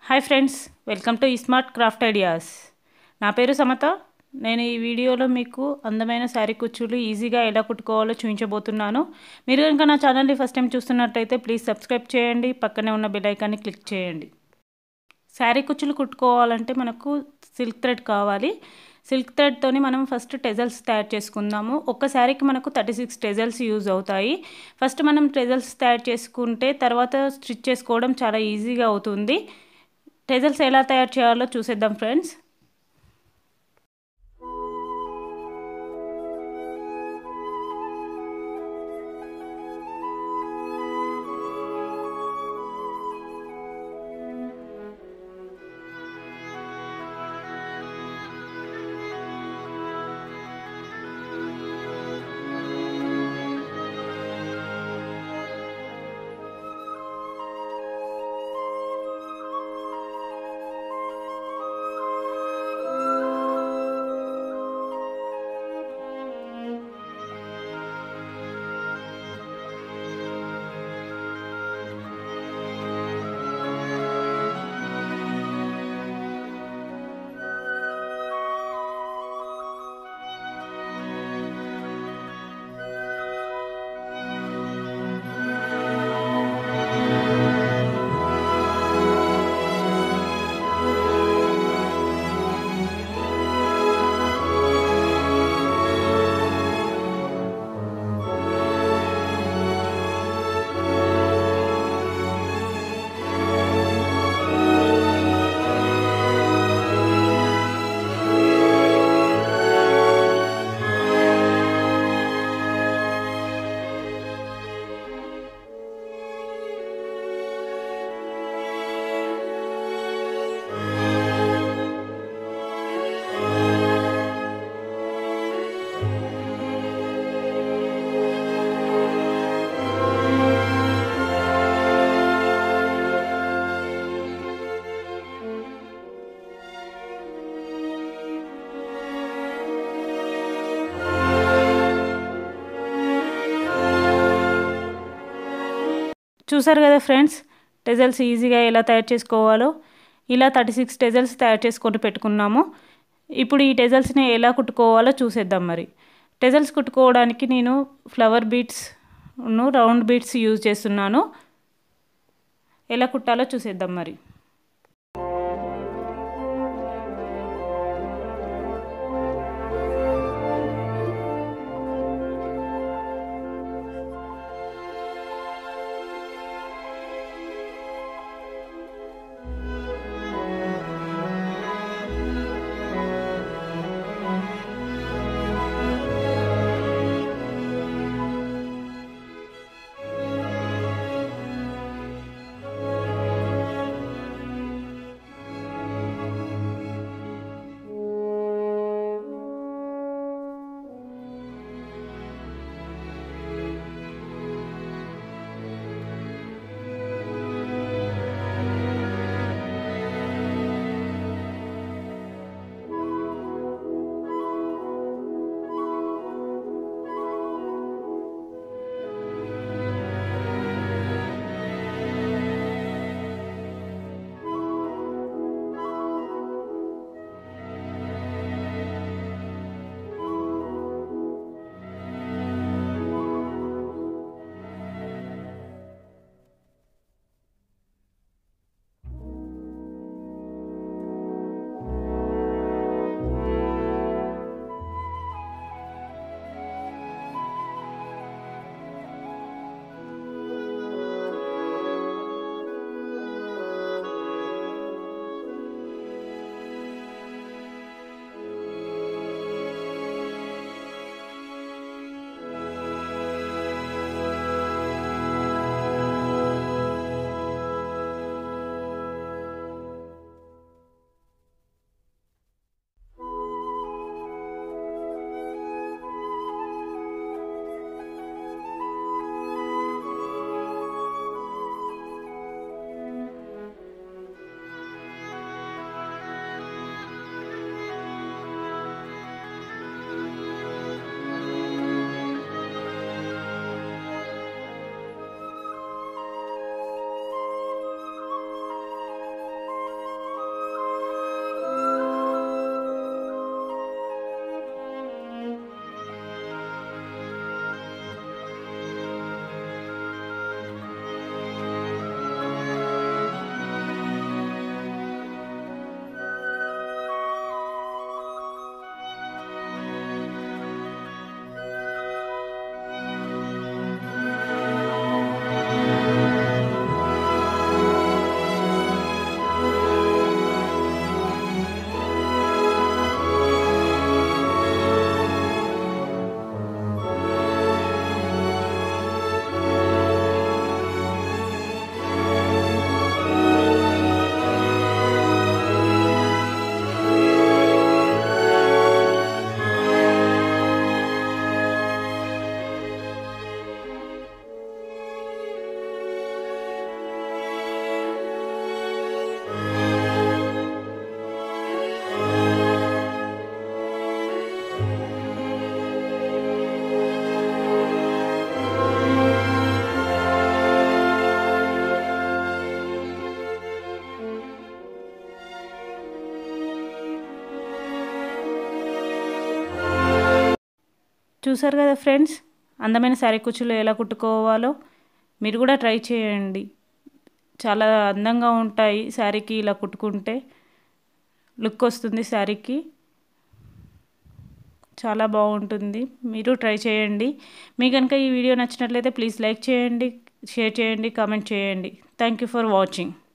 hi friends welcome to smart craft ideas నా పేరు సమత నేను ఈ వీడియోలో మీకు అందమైన శారీ కుచ్చులు ఈజీగా ఎలా కుట్టుకోవాలో చూపించబోతున్నాను మీరు కనుక నా ఛానల్ని ఫస్ట్ టైం చూస్తున్నట్టయితే ప్లీజ్ సబ్స్క్రైబ్ చేయండి పక్కనే ఉన్న బెల్ ఐకాన్ని క్లిక్ చేయండి శారీ కుచ్చులు కుట్టుకోవాలంటే మనకు సిల్క్ థ్రెడ్ కావాలి సిల్క్ థ్రెడ్తోని మనం ఫస్ట్ టెజల్స్ తయారు చేసుకుందాము ఒక్క శారీకి మనకు థర్టీ సిక్స్ టెజల్స్ యూజ్ అవుతాయి ఫస్ట్ మనం టెజల్స్ తయారు చేసుకుంటే తర్వాత స్టిచ్ చేసుకోవడం చాలా ఈజీగా అవుతుంది టెజల్స్ ఎలా తయారు చేయాలో చూసేద్దాం ఫ్రెండ్స్ చూసారు కదా ఫ్రెండ్స్ టెజల్స్ ఈజీగా ఎలా తయారు చేసుకోవాలో ఇలా థర్టీ సిక్స్ టెజల్స్ తయారు చేసుకొని పెట్టుకున్నాము ఇప్పుడు ఈ టెజల్స్ని ఎలా కుట్టుకోవాలో చూసేద్దాం మరి టెజల్స్ కుట్టుకోవడానికి నేను flower beads round beads use చేస్తున్నాను ఎలా కుట్టాలో చూసేద్దాం మరి చూసారు కదా ఫ్రెండ్స్ అందమైన శారీ కుచ్చులు ఎలా కుట్టుకోవాలో మీరు కూడా ట్రై చేయండి చాలా అందంగా ఉంటాయి శారీకి ఇలా కుట్టుకుంటే లుక్ వస్తుంది శారీకి చాలా బాగుంటుంది మీరు ట్రై చేయండి మీ కనుక ఈ వీడియో నచ్చినట్లయితే ప్లీజ్ లైక్ చేయండి షేర్ చేయండి కామెంట్ చేయండి థ్యాంక్ యూ ఫర్ వాచింగ్